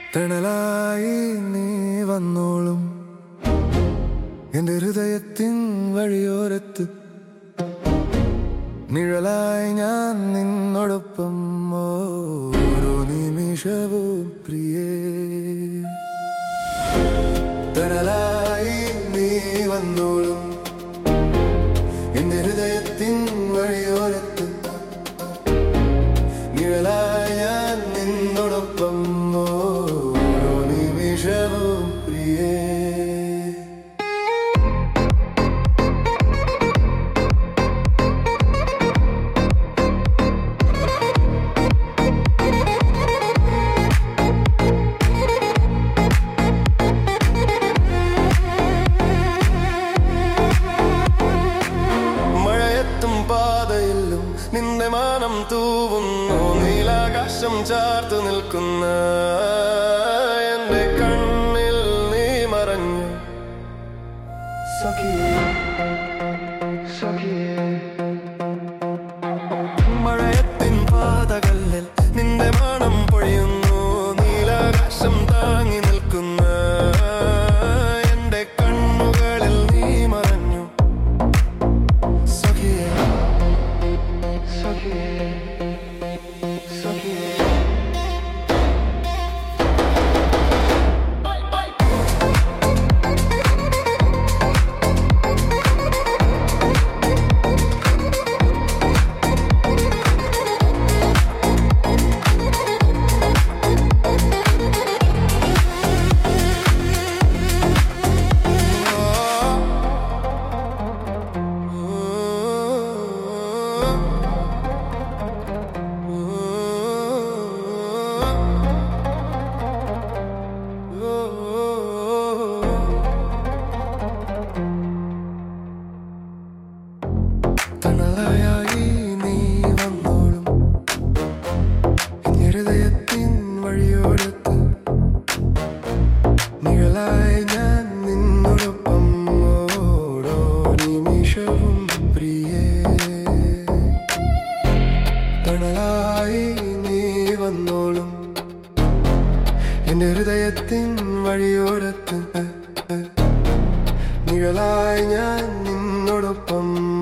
തണലായി നീ വന്നോളും എന്റെ ഹൃദയത്തിൻ വഴിയോരത്ത് നിഴലായി ഞാൻ നിന്നോടൊപ്പം ഓരോ നിമിഷവും പ്രിയേ തണലായി നീ വന്നോളും എന്റെ ഹൃദയത്തിൻ വഴിയോരത്ത് നിഴലായി ഞാൻ നിന്നോടൊപ്പം ഓരോ നിമിഷവും പ്രിയേ മഴയത്തും പാതയിലും നിന്റെ മാനം തൂവുന്നു നീലാകാശം ചാർത്തു നിൽക്കുന്ന എന്റെ കണ്ണിൽ നീ മറഞ്ഞു സഖിയേ സഖിയേ മഴയത്തിൻ പാതകളിൽ നിന്റെ മണം പൊഴിയുന്നു നീലാകാശം താങ്ങി നിൽക്കുന്ന എന്റെ കണ്ണുകളിൽ നീ മറഞ്ഞു സഖിയേ സഖിയേ സഖിയേ തണലായി നീ വന്നോളും എന്റെ ഹൃദയത്തിൻ വഴിയോരത്ത് നിഴലായി ഞാൻ നിന്നോടൊപ്പം ഓരോ നിമിഷവും പ്രിയേ തണലായി നീ വന്നോളും എന്റെ ഹൃദയത്തിൻ വഴിയോരത്ത് നിഴലായി ഞാൻ നിന്നോടൊപ്പം